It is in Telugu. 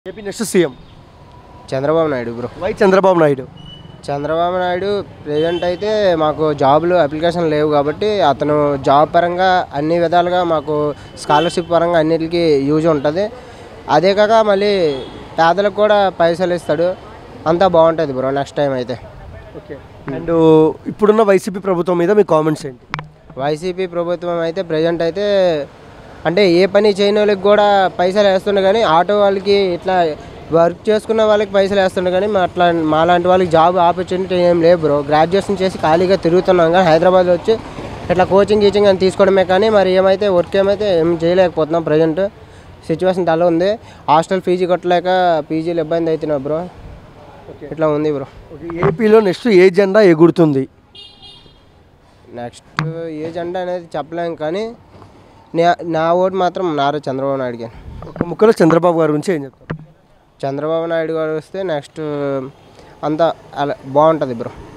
AP next CM Chandrababu Naidu bro why Chandrababu Naidu Chandrababu Naidu present అయితే మాకు జాబులు అప్లికేషన్ లేవు కాబట్టి అతను జాబ్ పరంగా అన్ని విధాలుగా మాకు స్కాలర్షిప్ పరంగా అన్నిటికీ యూజ్ ఉంటుంది అదే కాక మళ్ళీ పేదలకు కూడా పైసలు ఇస్తాడు అంతా బాగుంటుంది బ్రో నెక్స్ట్ టైం అయితే ఓకే అండ్ ఇప్పుడున్న వైసీపీ ప్రభుత్వం మీద మీ కామెంట్స్ ఏంటి వైసీపీ ప్రభుత్వం అయితే ప్రజెంట్ అయితే అంటే ఏ పని చేయని వాళ్ళకి కూడా పైసలు వేస్తుండే కానీ ఆటో వాళ్ళకి ఇట్లా వర్క్ చేసుకున్న వాళ్ళకి పైసలు వేస్తుండే కానీ మా అట్లా మాలాంటి వాళ్ళకి జాబ్ ఆపర్చునిటీ ఏం లేవు బ్రో గ్రాడ్యుయేషన్ చేసి ఖాళీగా తిరుగుతున్నాం కానీ హైదరాబాద్ వచ్చి ఇట్లా కోచింగ్ గీచింగ్ అని తీసుకోవడమే కానీ మరి ఏమైతే వర్క్ ఏమైతే ఏం చేయలేకపోతున్నాం ప్రజెంట్ సిచ్యువేషన్ చాలా ఉంది హాస్టల్ ఫీజు కట్టలేక పీజీలు ఇబ్బంది అవుతున్నాయి బ్రో ఇట్లా ఉంది బ్రో ఓకే ఏపీలో నెక్స్ట్ ఏ జెండా ఎగురుతుంది నెక్స్ట్ ఏ జెండా అనేది చెప్పలేం కానీ నా నా ఓటు మాత్రం నారా చంద్రబాబు నాయుడుకి ఒక ముక్కలో చంద్రబాబు గారి గురించి ఏం చెప్తారు చంద్రబాబు నాయుడు గారు వస్తే నెక్స్ట్ అంతా అలా బాగుంటుంది బ్రో